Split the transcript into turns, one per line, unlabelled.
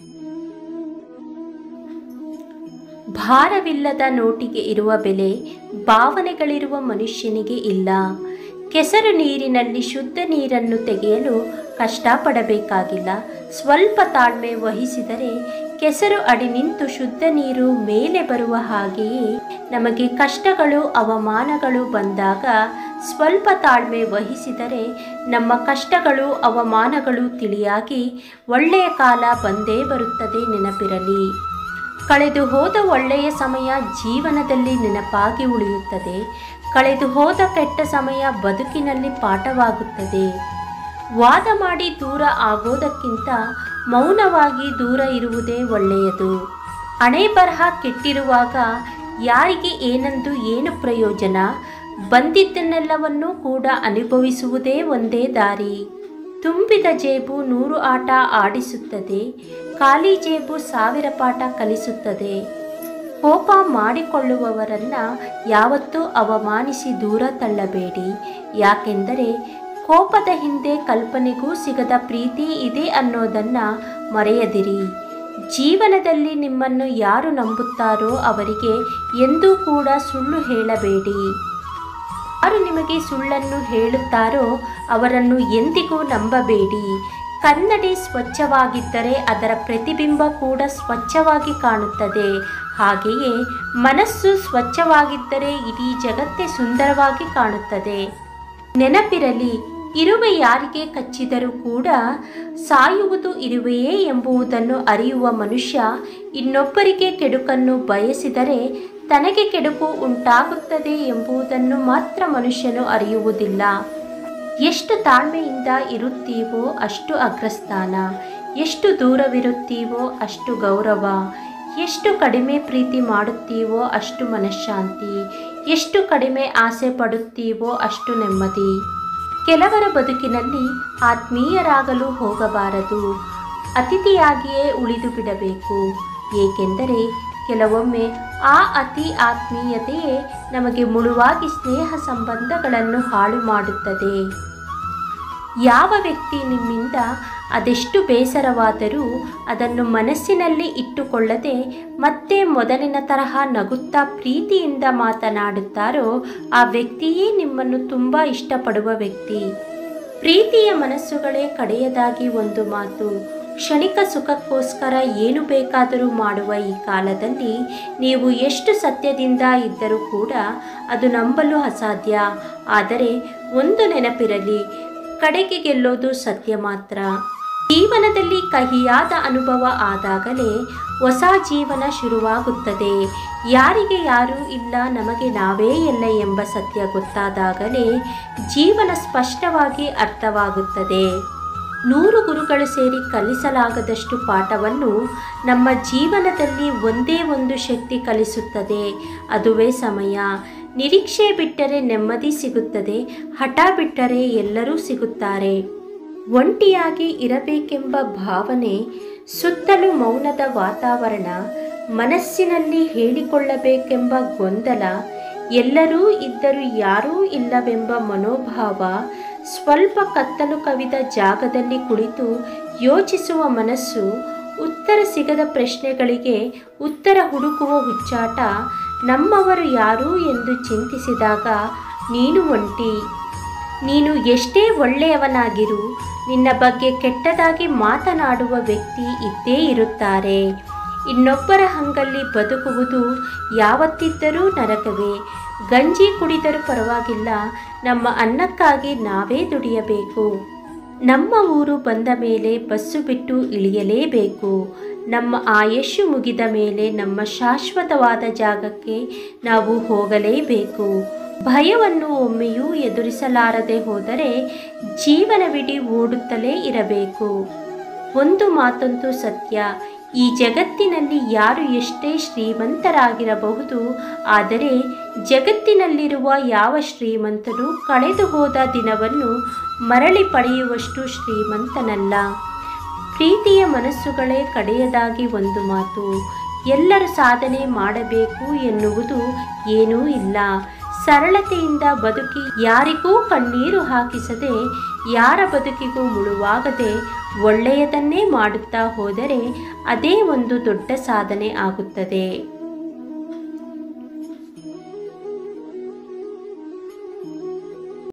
ಭಾರವಿಲ್ಲದ ನೋಟಿಗೆ ಇರುವ ಬೆಲೆ ಭಾವನೆಗಳಿರುವ ಮನುಷ್ಯನಿಗೆ ಇಲ್ಲ ಕೆಸರು ನೀರಿನಲ್ಲಿ ಶುದ್ಧ ನೀರನ್ನು ತೆಗೆಯಲು ಕಷ್ಟಪಡಬೇಕಾಗಿಲ್ಲ ಸ್ವಲ್ಪ ತಾಳ್ಮೆ ವಹಿಸಿದರೆ ಕೆಸರು ಅಡಿ ನಿಂತು ಶುದ್ಧ ನೀರು ಮೇಲೆ ಬರುವ ಹಾಗೆಯೇ ನಮಗೆ ಕಷ್ಟಗಳು ಅವಮಾನಗಳು ಬಂದಾಗ ಸ್ವಲ್ಪ ತಾಳ್ಮೆ ವಹಿಸಿದರೆ ನಮ್ಮ ಕಷ್ಟಗಳು ಅವಮಾನಗಳು ತಿಳಿಯಾಗಿ ಒಳ್ಳೆಯ ಕಾಲ ಬಂದೇ ಬರುತ್ತದೆ ನೆನಪಿರಲಿ ಕಳೆದು ಹೋದ ಒಳ್ಳೆಯ ಸಮಯ ಜೀವನದಲ್ಲಿ ನೆನಪಾಗಿ ಉಳಿಯುತ್ತದೆ ಕಳೆದು ಹೋದ ಕೆಟ್ಟ ಸಮಯ ಬದುಕಿನಲ್ಲಿ ಪಾಠವಾಗುತ್ತದೆ ವಾದ ಮಾಡಿ ದೂರ ಆಗೋದಕ್ಕಿಂತ ಮೌನವಾಗಿ ದೂರ ಇರುವುದೇ ಒಳ್ಳೆಯದು ಹಣೆ ಬರಹ ಕೆಟ್ಟಿರುವಾಗ ಯಾರಿಗೆ ಏನಂದು ಏನು ಪ್ರಯೋಜನ ಬಂದಿದ್ದನ್ನೆಲ್ಲವನ್ನೂ ಕೂಡ ಅನುಭವಿಸುವುದೇ ಒಂದೇ ದಾರಿ ತುಂಬಿದ ಜೇಬು ನೂರು ಆಟ ಆಡಿಸುತ್ತದೆ ಖಾಲಿ ಜೇಬು ಸಾವಿರ ಪಾಠ ಕಲಿಸುತ್ತದೆ ಕೋಪ ಮಾಡಿಕೊಳ್ಳುವವರನ್ನ ಯಾವತ್ತೂ ಅವಮಾನಿಸಿ ದೂರ ತಳ್ಳಬೇಡಿ ಯಾಕೆಂದರೆ ಕೋಪದ ಹಿಂದೆ ಕಲ್ಪನೆಗೂ ಸಿಗದ ಪ್ರೀತಿ ಇದೆ ಅನ್ನೋದನ್ನ ಮರೆಯದಿರಿ ಜೀವನದಲ್ಲಿ ನಿಮ್ಮನ್ನು ಯಾರು ನಂಬುತ್ತಾರೋ ಅವರಿಗೆ ಎಂದೂ ಕೂಡ ಸುಳ್ಳು ಹೇಳಬೇಡಿ ಯಾರು ನಿಮಗೆ ಸುಳ್ಳನ್ನು ಹೇಳುತ್ತಾರೋ ಅವರನ್ನು ಎಂದಿಗೂ ನಂಬಬೇಡಿ ಕನ್ನಡಿ ಸ್ವಚ್ಛವಾಗಿದ್ದರೆ ಅದರ ಪ್ರತಿಬಿಂಬ ಕೂಡ ಸ್ವಚ್ಛವಾಗಿ ಕಾಣುತ್ತದೆ ಹಾಗೆಯೇ ಮನಸ್ಸು ಸ್ವಚ್ಛವಾಗಿದ್ದರೆ ಇಡೀ ಜಗತ್ತೇ ಸುಂದರವಾಗಿ ಕಾಣುತ್ತದೆ ನೆನಪಿರಲಿ ಇರುವೆ ಯಾರಿಗೆ ಕಚ್ಚಿದರೂ ಕೂಡ ಸಾಯುವುದು ಇರುವೆಯೇ ಎಂಬುದನ್ನು ಅರಿಯುವ ಮನುಷ್ಯ ಇನ್ನೊಬ್ಬರಿಗೆ ಕೆಡುಕನ್ನು ಬಯಸಿದರೆ ತನಗೆ ಕೆಡುಕು ಉಂಟಾಗುತ್ತದೆ ಎಂಬುದನ್ನು ಮಾತ್ರ ಮನುಷ್ಯನು ಅರಿಯುವುದಿಲ್ಲ ಎಷ್ಟು ತಾಳ್ಮೆಯಿಂದ ಇರುತ್ತೀವೋ ಅಷ್ಟು ಅಗ್ರಸ್ಥಾನ ಎಷ್ಟು ದೂರವಿರುತ್ತೀವೋ ಅಷ್ಟು ಗೌರವ ಎಷ್ಟು ಕಡಿಮೆ ಪ್ರೀತಿ ಮಾಡುತ್ತೀವೋ ಅಷ್ಟು ಮನಃಶಾಂತಿ ಎಷ್ಟು ಕಡಿಮೆ ಆಸೆ ಪಡುತ್ತೀವೋ ಅಷ್ಟು ನೆಮ್ಮದಿ ಕೆಲವರ ಬದುಕಿನಲ್ಲಿ ಆತ್ಮೀಯರಾಗಲು ಹೋಗಬಾರದು ಅತಿಥಿಯಾಗಿಯೇ ಉಳಿದು ಬಿಡಬೇಕು ಏಕೆಂದರೆ ಕೆಲವೊಮ್ಮೆ ಆ ಅತಿ ಆತ್ಮೀಯತೆಯೇ ನಮಗೆ ಮುಳುವಾಗಿ ಸ್ನೇಹ ಸಂಬಂಧಗಳನ್ನು ಹಾಳು ಮಾಡುತ್ತದೆ ಯಾವ ವ್ಯಕ್ತಿ ನಿಮ್ಮಿಂದ ಅದೆಷ್ಟು ಬೇಸರವಾದರೂ ಅದನ್ನು ಮನಸ್ಸಿನಲ್ಲಿ ಇಟ್ಟುಕೊಳ್ಳದೆ ಮತ್ತೆ ಮೊದಲಿನ ತರಹ ನಗುತ್ತಾ ಪ್ರೀತಿಯಿಂದ ಮಾತನಾಡುತ್ತಾರೋ ಆ ವ್ಯಕ್ತಿಯೇ ನಿಮ್ಮನ್ನು ತುಂಬ ಇಷ್ಟಪಡುವ ವ್ಯಕ್ತಿ ಪ್ರೀತಿಯ ಮನಸ್ಸುಗಳೇ ಕಡೆಯದಾಗಿ ಒಂದು ಮಾತು ಕ್ಷಣಿಕ ಸುಖಕ್ಕೋಸ್ಕರ ಏನು ಬೇಕಾದರೂ ಮಾಡುವ ಈ ಕಾಲದಲ್ಲಿ ನೀವು ಎಷ್ಟು ಸತ್ಯದಿಂದ ಇದ್ದರೂ ಕೂಡ ಅದು ನಂಬಲು ಅಸಾಧ್ಯ ಆದರೆ ಒಂದು ನೆನಪಿರಲಿ ಕಡೆಗೆ ಗೆಲ್ಲೋದು ಸತ್ಯ ಮಾತ್ರ ಜೀವನದಲ್ಲಿ ಕಹಿಯಾದ ಅನುಭವ ಆದಾಗಲೇ ಹೊಸ ಜೀವನ ಶುರುವಾಗುತ್ತದೆ ಯಾರಿಗೆ ಯಾರೂ ಇಲ್ಲ ನಮಗೆ ನಾವೇ ಎಲ್ಲ ಎಂಬ ಸತ್ಯ ಗೊತ್ತಾದಾಗಲೇ ಜೀವನ ಸ್ಪಷ್ಟವಾಗಿ ಅರ್ಥವಾಗುತ್ತದೆ ನೂರು ಗುರುಗಳು ಸೇರಿ ಕಲಿಸಲಾಗದಷ್ಟು ಪಾಠವನ್ನು ನಮ್ಮ ಜೀವನದಲ್ಲಿ ಒಂದೇ ಒಂದು ಶಕ್ತಿ ಕಲಿಸುತ್ತದೆ ಅದುವೇ ಸಮಯ ನಿರೀಕ್ಷೆ ಬಿಟ್ಟರೆ ನೆಮ್ಮದಿ ಸಿಗುತ್ತದೆ ಹಠ ಬಿಟ್ಟರೆ ಎಲ್ಲರೂ ಸಿಗುತ್ತಾರೆ ಒಂಟಿಯಾಗಿ ಇರಬೇಕೆಂಬ ಭಾವನೆ ಸುತ್ತಲೂ ಮೌನದ ವಾತಾವರಣ ಮನಸ್ಸಿನಲ್ಲಿ ಹೇಳಿಕೊಳ್ಳಬೇಕೆಂಬ ಗೊಂದಲ ಎಲ್ಲರೂ ಇದ್ದರೂ ಯಾರೂ ಇಲ್ಲವೆಂಬ ಮನೋಭಾವ ಸ್ವಲ್ಪ ಕತ್ತಲು ಕವಿದ ಜಾಗದಲ್ಲಿ ಕುಳಿತು ಯೋಚಿಸುವ ಮನಸ್ಸು ಉತ್ತರ ಸಿಗದ ಪ್ರಶ್ನೆಗಳಿಗೆ ಉತ್ತರ ಹುಡುಕುವ ಹುಚ್ಚಾಟ ನಮ್ಮವರು ಯಾರು ಎಂದು ಚಿಂತಿಸಿದಾಗ ನೀನು ಒಂಟಿ ನೀನು ಎಷ್ಟೇ ಒಳ್ಳೆಯವನಾಗಿರು ನಿನ್ನ ಬಗ್ಗೆ ಕೆಟ್ಟದಾಗಿ ಮಾತನಾಡುವ ವ್ಯಕ್ತಿ ಇದ್ದೇ ಇರುತ್ತಾರೆ ಇನ್ನೊಬ್ಬರ ಹಂಗಲ್ಲಿ ಬದುಕುವುದು ಯಾವತ್ತಿದ್ದರೂ ನರಕವೇ ಗಂಜಿ ಕುಡಿದರೂ ಪರವಾಗಿಲ್ಲ ನಮ್ಮ ಅನ್ನಕ್ಕಾಗಿ ನಾವೇ ದುಡಿಯಬೇಕು ನಮ್ಮ ಊರು ಬಂದ ಮೇಲೆ ಬಸ್ಸು ಬಿಟ್ಟು ಇಳಿಯಲೇಬೇಕು ನಮ್ಮ ಆಯಸ್ಸು ಮುಗಿದ ಮೇಲೆ ನಮ್ಮ ಶಾಶ್ವತವಾದ ಜಾಗಕ್ಕೆ ನಾವು ಹೋಗಲೇಬೇಕು ಭಯವನ್ನು ಒಮ್ಮೆಯೂ ಎದುರಿಸಲಾರದೆ ಹೋದರೆ ಜೀವನವಿಡೀ ಓಡುತ್ತಲೇ ಇರಬೇಕು ಒಂದು ಮಾತಂತೂ ಸತ್ಯ ಈ ಜಗತ್ತಿನಲ್ಲಿ ಯಾರು ಎಷ್ಟೇ ಶ್ರೀಮಂತರಾಗಿರಬಹುದು ಆದರೆ ಜಗತ್ತಿನಲ್ಲಿರುವ ಯಾವ ಶ್ರೀಮಂತನು ಕಳೆದು ಹೋದ ದಿನವನ್ನು ಮರಳಿ ಪಡೆಯುವಷ್ಟು ಶ್ರೀಮಂತನಲ್ಲ ಪ್ರೀತಿಯ ಮನಸ್ಸುಗಳೇ ಕಡೆಯದಾಗಿ ಒಂದು ಮಾತು ಎಲ್ಲರೂ ಸಾಧನೆ ಮಾಡಬೇಕು ಎನ್ನುವುದು ಏನೂ ಇಲ್ಲ ಸರಳತೆಯಿಂದ ಬದುಕಿ ಯಾರಿಗೂ ಕಣ್ಣೀರು ಹಾಕಿಸದೆ ಯಾರ ಬದುಕಿಗೂ ಮುಳುವಾಗದೆ ಒಳ್ಳೆಯದನ್ನೇ ಮಾಡುತ್ತಾ ಹೋದರೆ ಅದೇ ಒಂದು ದೊಡ್ಡ ಸಾಧನೆ ಆಗುತ್ತದೆ